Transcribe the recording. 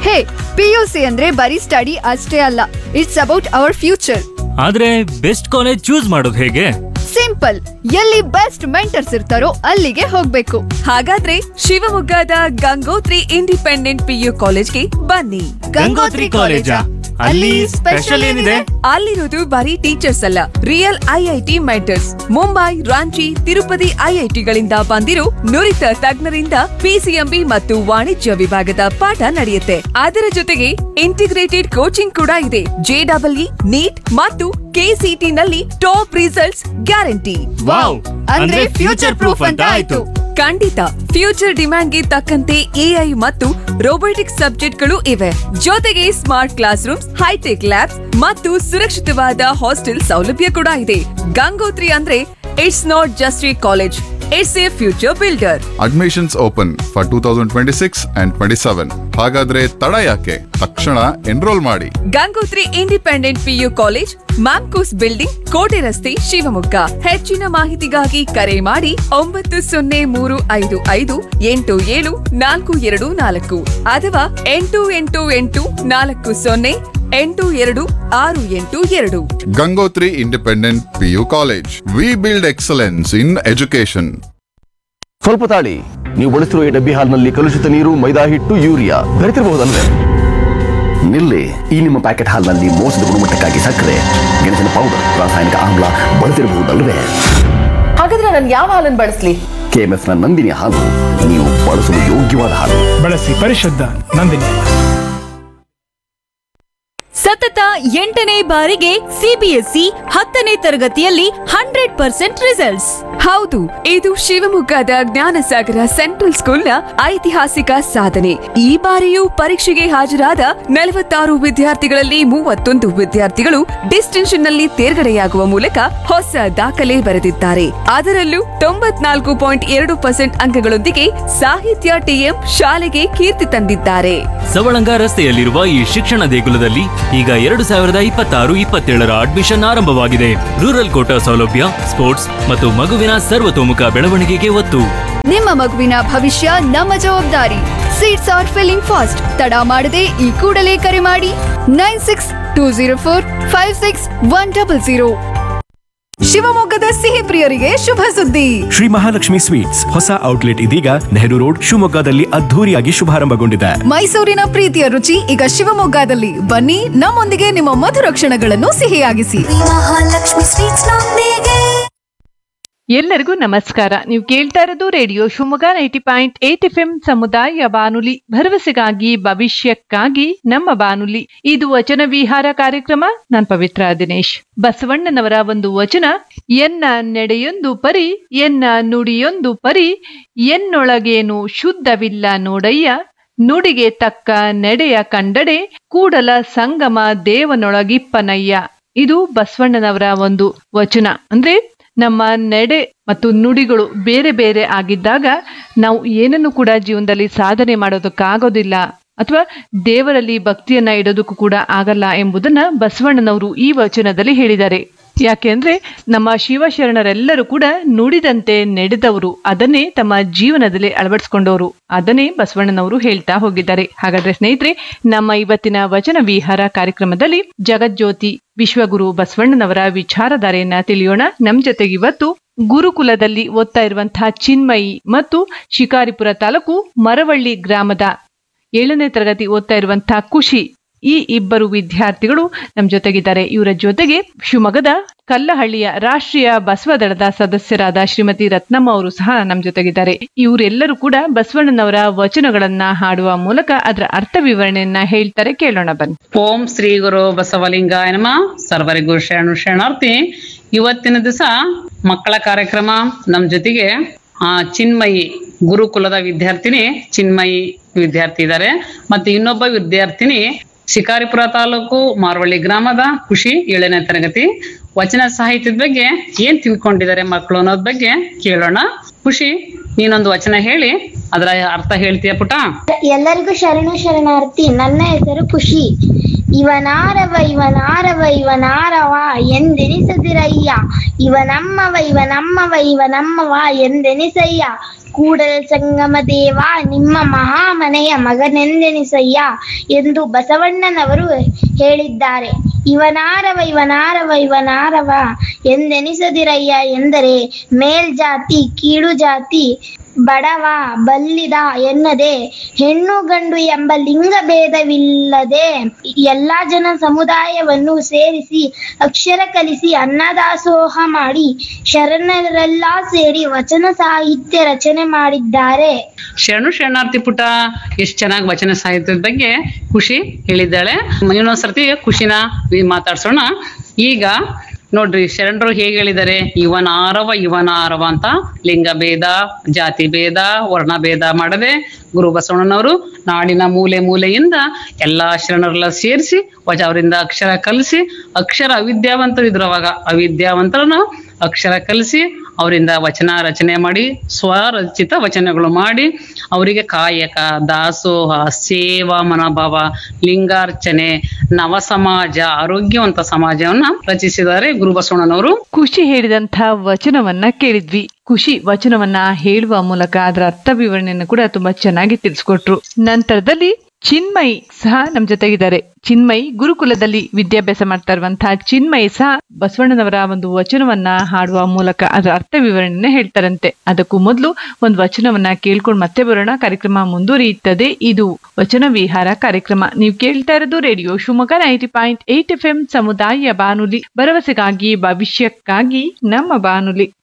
ಹೇ PUC ಅಂದ್ರೆ ಬರೀ study ಅಷ್ಟೇ ಅಲ್ಲ ಇಟ್ಸ್ ಅಬೌಟ್ ಅವರ್ ಫ್ಯೂಚರ್ ಆದ್ರೆ ಬೆಸ್ಟ್ ಕಾಲೇಜ್ ಚೂಸ್ ಮಾಡೋದು ಹೇಗೆ ಸಿಂಪಲ್ ಎಲ್ಲಿ ಬೆಸ್ಟ್ ಮೆಂಟರ್ಸ್ ಇರ್ತಾರೋ ಅಲ್ಲಿಗೆ ಹೋಗ್ಬೇಕು ಹಾಗಾದ್ರೆ ಶಿವಮೊಗ್ಗದ ಗಂಗೋತ್ರಿ ಇಂಡಿಪೆಂಡೆಂಟ್ ಪಿಯು ಕಾಲೇಜ್ಗೆ ಬನ್ನಿ ಗಂಗೋತ್ರಿ ಕಾಲೇಜಾ? ಅಲ್ಲಿ ಸ್ಪೆಷಲ್ ಏನಿದೆ? ಅಲ್ಲಿರೋದು ಬರೀ ಟೀಚರ್ಸ್ ಅಲ್ಲ real IIT mentors Mumbai Ranchi Tirupati ಐಐಟಿಗಳಿಂದ ಬಂದಿರೋ ನುರಿತ ತಜ್ಞರಿಂದ ಪಿಸಿಎಂಬಿ ಮತ್ತು ವಾಣಿಜ್ಯ ವಿಭಾಗದ ಪಾಠ ನಡೆಯುತ್ತೆ ಅದರ ಜೊತೆಗೆ ಇಂಟಿಗ್ರೇಟೆಡ್ ಕೋಚಿಂಗ್ ಕೂಡ ಇದೆ ಜೆಡಬ್ಲ್ಇ ನೀಟ್ ಮತ್ತು ಕೆಸಿಟಿ ನಲ್ಲಿ ಟಾಪ್ ರಿಸಲ್ಟ್ಸ್ ಗ್ಯಾರಂಟಿ ವಾವ್ ಅಂದ್ರೆ ಫ್ಯೂಚರ್ ಪ್ರೂಫ್ ಅಂತ ಆಯ್ತು ಖಂಡಿತ ಫ್ಯೂಚರ್ ಡಿಮ್ಯಾಂಡ್ಗೆ ತಕ್ಕಂತೆ ಎಐ ಮತ್ತು ರೋಬೋಟಿಕ್ಸ್ ಸಬ್ಜೆಕ್ಟ್ಗಳು ಇವೆ ಜೊತೆಗೆ smart classrooms hitech labs ಮತ್ತು ಸುರಕ್ಷಿತವಾದ ಹಾಸ್ಟೆಲ್ ಸೌಲಭ್ಯ ಕೂಡ ಇದೆ ಗಂಗೋತ್ರಿ ಅಂದ್ರೆ it's not just a college it's a future builder admissions open for two thousand twenty six and twenty seven ಹಾಗಾದ್ರೆ ತಡ ಯಾಕೆ ತಕ್ಷಣ ಎನ್ರೋಲ್ ಮಾಡಿ Gangotri independent PU college MAMCOS building ಕೋಟೆ ರಸ್ತೆ ಶಿವಮೊಗ್ಗ ಹೆಚ್ಚಿನ ಮಾಹಿತಿಗಾಗಿ ಕರೆ ಮಾಡಿ ಒಂಬತ್ತು ಸೊನ್ನೆ ಮೂರು ಐದು ಐದು ಎಂಟು ಏಳು ನಾಲ್ಕು ಎರಡು ನಾಲ್ಕು ಅಥವಾ ಎಂಟು ಎಂಟು ಎಂಟು ನಾಲ್ಕು ಸೊನ್ನೆ ಎಂಟು ಎರಡು ಆರು ಎಂಟು ಎರಡು Gangotri independent PU college we build excellence in education ಸ್ವಲ್ಪ ತಾಳಿ ನೀವು ಬಳಸಿರುವ ಈ ಡಬ್ಬಿ ಹಾಲ್ನಲ್ಲಿ ಕಲುಷಿತ ನೀರು ಮೈದಾ ಹಿಟ್ಟು ಯೂರಿಯಾ ಬೆರೆತಿರಬಹುದಲ್ವೇ ನಿಲ್ಲಿ ಈ ನಿಮ್ಮ ಪ್ಯಾಕೆಟ್ ಹಾಲ್ನಲ್ಲಿ ಮೋಸದ ಗುಣಮಟ್ಟಕ್ಕಾಗಿ ಸಕ್ಕರೆ ಗೆಣಸಿನ ಪೌಡರ್ ರಾಸಾಯನಿಕ ಆಮ್ಲ ಬಳಸಿರಬಹುದಲ್ವೇ ಹಾಗಾದ್ರೆ ನಾನು ಯಾವ ಹಾಲನ್ನು ಬಳಸಲಿ ಕೆಎಂಎಫ್ ನ ನಂದಿನಿ ಹಾಲು ನೀವು ಬಳಸಲು ಯೋಗ್ಯವಾದ ಹಾಲು ಬಳಸಿ ಪರಿಶುದ್ಧ ನಂದಿನಿ ಸತತ ಎಂಟನೇ ಬಾರಿಗೆ ಸಿಬಿಎಸ್ಇ ಹತ್ತನೇ ತರಗತಿಯಲ್ಲಿ ಹಂಡ್ರೆಡ್ ಪರ್ಸೆಂಟ್ ರಿಸಲ್ಟ್ಸ್ ಹೌದು ಇದು ಶಿವಮೊಗ್ಗದ ಜ್ಞಾನಸಾಗರ ಸೆಂಟ್ರಲ್ ಸ್ಕೂಲ್ನ ಐತಿಹಾಸಿಕ ಸಾಧನೆ ಈ ಬಾರಿಯೂ ಪರೀಕ್ಷೆಗೆ ಹಾಜರಾದ ನಲವತ್ತಾರು ವಿದ್ಯಾರ್ಥಿಗಳಲ್ಲಿ ಮೂವತ್ತೊಂದು ವಿದ್ಯಾರ್ಥಿಗಳು ಡಿಸ್ಟಿಂಕ್ಷನ್ ನಲ್ಲಿ ತೇರ್ಗಡೆಯಾಗುವ ಮೂಲಕ ಹೊಸ ದಾಖಲೆ ಬರೆದಿದ್ದಾರೆ ಅದರಲ್ಲೂ ತೊಂಬತ್ನಾಲ್ಕು ಪಾಯಿಂಟ್ ಎರಡು ಪರ್ಸೆಂಟ್ ಅಂಕಗಳೊಂದಿಗೆ ಸಾಹಿತ್ಯ ಟಿಎಂ ಶಾಲೆಗೆ ಕೀರ್ತಿ ತಂದಿದ್ದಾರೆ ಸವಳಂಗ ರಸ್ತೆಯಲ್ಲಿರುವ ಈ ಶಿಕ್ಷಣ ದೇಗುಲದಲ್ಲಿ ಈಗ ಎರಡು ಸಾವಿರದ ಇಪ್ಪತ್ತಾರು ಇಪ್ಪತ್ತೇಳರ ಅಡ್ಮಿಷನ್ ಆರಂಭವಾಗಿದೆ ರೂರಲ್ ಕೋಟಾ ಸೌಲಭ್ಯ ಸ್ಪೋರ್ಟ್ಸ್ ಮತ್ತು ಮಗುವಿನ ಸರ್ವತೋಮುಖ ಬೆಳವಣಿಗೆಗೆ ಒತ್ತು ನಿಮ್ಮ ಮಗುವಿನ ಭವಿಷ್ಯ ನಮ್ಮ ಜವಾಬ್ದಾರಿ ಸೀಟ್ಸ್ ಆರ್ ಫಿಲ್ಲಿಂಗ್ ಫಾಸ್ಟ್ ತಡ ಮಾಡದೆ ಈ ಕೂಡಲೇ ಕರೆ ಮಾಡಿ nine six two zero four five six one double zero ಶಿವಮೊಗ್ಗದ ಸಿಹಿ ಪ್ರಿಯರಿಗೆ ಶುಭ ಸುದ್ದಿ ಶ್ರೀ ಮಹಾಲಕ್ಷ್ಮಿ ಸ್ವೀಟ್ಸ್ ಹೊಸ ಔಟ್ಲೆಟ್ ಇದೀಗ ನೆಹರು ರೋಡ್ ಶಿವಮೊಗ್ಗದಲ್ಲಿ ಅದ್ಧೂರಿಯಾಗಿ ಶುಭಾರಂಭಗೊಂಡಿದೆ ಮೈಸೂರಿನ ಪ್ರೀತಿಯ ರುಚಿ ಈಗ ಶಿವಮೊಗ್ಗದಲ್ಲಿ ಬನ್ನಿ ನಮ್ಮೊಂದಿಗೆ ನಿಮ್ಮ ಮಧುರ ಕ್ಷಣಗಳನ್ನು ಸಿಹಿಯಾಗಿಸಿ ಮಹಾಲಕ್ಷ್ಮಿ ಸ್ವೀಟ್ಸ್ ನೊಂದಿಗೆ ಎಲ್ಲರಿಗೂ ನಮಸ್ಕಾರ ನೀವು ಕೇಳ್ತಾ ಇರೋದು radio Shivamogga ninety point eight F M ಸಮುದಾಯ ಬಾನುಲಿ ಭರವಸೆಗಾಗಿ ಭವಿಷ್ಯಕ್ಕಾಗಿ ನಮ್ಮ ಬಾನುಲಿ ಇದು ವಚನ ವಿಹಾರ ಕಾರ್ಯಕ್ರಮ ನಾನ್ ಪವಿತ್ರ ದಿನೇಶ್ ಬಸವಣ್ಣನವರ ಒಂದು ವಚನ ಎನ್ನ ನಡೆಯೊಂದು ಪರಿ ಎನ್ನ ನುಡಿಯೊಂದು ಪರಿ ಎನ್ನೊಳಗೇನು ಶುದ್ಧವಿಲ್ಲ ನೋಡಯ್ಯ ನುಡಿಗೆ ತಕ್ಕ ನಡೆಯ ಕಂಡಡೆ ಕೂಡಲ ಸಂಗಮ ದೇವನೊಳಗಿಪ್ಪನಯ್ಯ ಇದು ಬಸವಣ್ಣನವರ ಒಂದು ವಚನ ಅಂದ್ರೆ ನಮ್ಮ ನಡೆ ಮತ್ತು ನುಡಿಗಳು ಬೇರೆ ಬೇರೆ ಆಗಿದ್ದಾಗ ನಾವು ಏನನ್ನು ಕೂಡ ಜೀವನದಲ್ಲಿ ಸಾಧನೆ ಮಾಡೋದಕ್ಕಾಗೋದಿಲ್ಲ ಅಥವಾ ದೇವರಲ್ಲಿ ಭಕ್ತಿಯನ್ನ ಇಡೋದಕ್ಕೂ ಕೂಡ ಆಗಲ್ಲ ಎಂಬುದನ್ನ ಬಸವಣ್ಣನವರು ಈ ವಚನದಲ್ಲಿ ಹೇಳಿದ್ದಾರೆ ಯಾಕೆಂದ್ರೆ ನಮ್ಮ ಶಿವಶರಣರೆಲ್ಲರೂ ಕೂಡ ನುಡಿದಂತೆ ನಡೆದವರು ಅದನ್ನೇ ತಮ್ಮ ಜೀವನದಲ್ಲಿ ಅಳವಡಿಸ್ಕೊಂಡವರು ಅದನ್ನೇ ಬಸವಣ್ಣನವರು ಹೇಳ್ತಾ ಹೋಗಿದ್ದಾರೆ ಹಾಗಾದ್ರೆ ಸ್ನೇಹಿತರೆ ನಮ್ಮ ಇವತ್ತಿನ ವಚನ ವಿಹಾರ ಕಾರ್ಯಕ್ರಮದಲ್ಲಿ ಜಗಜ್ಯೋತಿ ವಿಶ್ವಗುರು ಬಸವಣ್ಣನವರ ವಿಚಾರಧಾರೆಯನ್ನ ತಿಳಿಯೋಣ ನಮ್ ಜೊತೆಗೆ ಇವತ್ತು ಗುರುಕುಲದಲ್ಲಿ ಓದ್ತಾ ಇರುವಂತಹ ಚಿನ್ಮಯಿ ಮತ್ತು ಶಿಕಾರಿಪುರ ತಾಲೂಕು ಮರವಳ್ಳಿ ಗ್ರಾಮದ ಏಳನೇ ತರಗತಿ ಓದ್ತಾ ಇರುವಂತಹ ಖುಷಿ ಈ ಇಬ್ಬರು ವಿದ್ಯಾರ್ಥಿಗಳು ನಮ್ಮ ಜೊತೆಗಿದ್ದಾರೆ ಇವರ ಜೊತೆಗೆ ಶಿವಮೊಗ್ಗದ ಕಲ್ಲಹಳ್ಳಿಯ ರಾಷ್ಟ್ರೀಯ ಬಸವ ದಳದ ಸದಸ್ಯರಾದ ಶ್ರೀಮತಿ ರತ್ನಮ್ಮ ಅವರು ಸಹ ನಮ್ಮ ಜೊತೆಗಿದ್ದಾರೆ ಇವರೆಲ್ಲರೂ ಕೂಡ ಬಸವಣ್ಣನವರ ವಚನಗಳನ್ನ ಹಾಡುವ ಮೂಲಕ ಅದರ ಅರ್ಥ ವಿವರಣೆಯನ್ನ ಹೇಳ್ತಾರೆ ಕೇಳೋಣ ಬನ್ನಿ ಓಂ ಶ್ರೀ ಗುರು ಬಸವಲಿಂಗಾಯ ನಮ ಸರ್ವರಿಗೂ ಶರಣು ಶರಣಾರ್ಥಿ ಇವತ್ತಿನ ದಿವಸ ಮಕ್ಕಳ ಕಾರ್ಯಕ್ರಮ ನಮ್ ಜೊತೆಗೆ ಆ ಚಿನ್ಮಯಿ ಗುರುಕುಲದ ವಿದ್ಯಾರ್ಥಿನಿ ಚಿನ್ಮಯಿ ವಿದ್ಯಾರ್ಥಿ ಇದ್ದಾರೆ ಮತ್ತೆ ಇನ್ನೊಬ್ಬ ವಿದ್ಯಾರ್ಥಿನಿ ಶಿಕಾರಿಪುರ ತಾಲೂಕು ಮಾರ್ವಳ್ಳಿ ಗ್ರಾಮದ ಖುಷಿ ಏಳನೇ ತರಗತಿ ವಚನ ಸಾಹಿತ್ಯದ ಬಗ್ಗೆ ಏನ್ ತಿಳ್ಕೊಂಡಿದ್ದಾರೆ ಮಕ್ಕಳು ಅನ್ನೋದ್ ಬಗ್ಗೆ ಕೇಳೋಣ ಖುಷಿ ನೀನೊಂದು ವಚನ ಹೇಳಿ ಅದರ ಅರ್ಥ ಹೇಳ್ತೀಯ ಪುಟ ಎಲ್ಲರಿಗೂ ಶರಣು ಶರಣಾರ್ಥಿ ನನ್ನ ಹೆಸರು ಖುಷಿ ಇವನಾರವ ಇವನಾರವ ಇವನಾರವ ಎಂದೆನಿಸದಿರಯ್ಯ ಇವನಮ್ಮವ ಇವನಮ್ಮವ ಇವನಮ್ಮವ ಎಂದೆನಿಸಯ್ಯ ಕೂಡಲ ಸಂಗಮ ದೇವ ನಿಮ್ಮ ಮಹಾಮನೆಯ ಮಗನೆಂದೆನಿಸಯ್ಯ ಎಂದು ಬಸವಣ್ಣನವರು ಹೇಳಿದ್ದಾರೆ ಇವನಾರವ ಇವನಾರವ ಇವನಾರವ ಎಂದೆನಿಸದಿರಯ್ಯ ಎಂದರೆ ಮೇಲ್ಜಾತಿ ಕೀಳು ಜಾತಿ ಬಡವ ಬಲ್ಲಿದ ಎನ್ನದೆ ಹೆಣ್ಣು ಗಂಡು ಎಂಬ ಲಿಂಗ ಭೇದವಿಲ್ಲದೆ ಎಲ್ಲಾ ಜನ ಸಮುದಾಯವನ್ನು ಸೇರಿಸಿ ಅಕ್ಷರ ಕಲಿಸಿ ಅನ್ನದಾಸೋಹ ಮಾಡಿ ಶರಣರೆಲ್ಲ ಸೇರಿ ವಚನ ಸಾಹಿತ್ಯ ರಚನೆ ಮಾಡಿದ್ದಾರೆ ಶರಣು ಶರಣಾರ್ಥಿ ಪುಟ ಎಷ್ಟು ಚೆನ್ನಾಗಿ ವಚನ ಸಾಹಿತ್ಯದ ಬಗ್ಗೆ ಖುಷಿ ಹೇಳಿದ್ದಾಳೆ ಇನ್ನೊಂದ್ಸರ್ತಿ ಖುಷಿನ ಮಾತಾಡ್ಸೋಣ ಈಗ ನೋಡ್ರಿ ಶರಣರು ಹೇಗೆ ಹೇಳಿದ್ದಾರೆ ಇವನ ಆರವ ಇವನ ಆರವ ಅಂತ ಲಿಂಗ ಭೇದ ಜಾತಿ ಭೇದ ವರ್ಣ ಭೇದ ಮಾಡದೆ ಗುರು ಬಸವಣ್ಣನವರು ನಾಡಿನ ಮೂಲೆ ಮೂಲೆಯಿಂದ ಎಲ್ಲಾ ಶರಣರೆಲ್ಲ ಸೇರಿಸಿ ವಚ ಅವರಿಂದ ಅಕ್ಷರ ಕಲಿಸಿ ಅಕ್ಷರ ಅವಿದ್ಯಾವಂತರು ಇದ್ರು ಅವಾಗ ಅವಿದ್ಯಾವಂತರನ್ನು ಅಕ್ಷರ ಕಲಿಸಿ ಅವರಿಂದ ವಚನ ರಚನೆ ಮಾಡಿ ಸ್ವರಚಿತ ವಚನಗಳು ಮಾಡಿ ಅವರಿಗೆ ಕಾಯಕ ದಾಸೋಹ ಸೇವಾ ಮನೋಭಾವ ಲಿಂಗಾರ್ಚನೆ ನವ ಸಮಾಜ ಆರೋಗ್ಯವಂತ ಸಮಾಜವನ್ನ ರಚಿಸಿದ್ದಾರೆ ಗುರು ಬಸವಣ್ಣನವರು ಖುಷಿ ಹೇಳಿದಂಥ ವಚನವನ್ನ ಕೇಳಿದ್ವಿ ಖುಷಿ ವಚನವನ್ನ ಹೇಳುವ ಮೂಲಕ ಅದರ ಅರ್ಥ ವಿವರಣೆಯನ್ನು ಕೂಡ ತುಂಬಾ ಚೆನ್ನಾಗಿ ತಿಳಿಸ್ಕೊಟ್ರು ನಂತರದಲ್ಲಿ ಚಿನ್ಮಯ್ ಸಹ ನಮ್ ಜೊತೆಗಿದ್ದಾರೆ ಚಿನ್ಮಯ್ ಗುರುಕುಲದಲ್ಲಿ ವಿದ್ಯಾಭ್ಯಾಸ ಮಾಡ್ತಾ ಇರುವಂತಹ ಚಿನ್ಮಯ್ ಸಹ ಬಸವಣ್ಣನವರ ಒಂದು ವಚನವನ್ನ ಹಾಡುವ ಮೂಲಕ ಅದರ ಅರ್ಥ ವಿವರಣೆಯನ್ನ ಹೇಳ್ತಾರಂತೆ ಅದಕ್ಕೂ ಮೊದಲು ಒಂದು ವಚನವನ್ನ ಕೇಳ್ಕೊಂಡು ಮತ್ತೆ ಬರೋಣ ಕಾರ್ಯಕ್ರಮ ಮುಂದುವರಿಯುತ್ತದೆ ಇದು ವಚನ ವಿಹಾರ ಕಾರ್ಯಕ್ರಮ ನೀವು ಕೇಳ್ತಾ ಇರೋದು radio Shivamogga ninety point eight F M ಸಮುದಾಯ ಬಾನುಲಿ ಭರವಸೆಗಾಗಿ ಭವಿಷ್ಯಕ್ಕಾಗಿ ನಮ್ಮ ಬಾನುಲಿ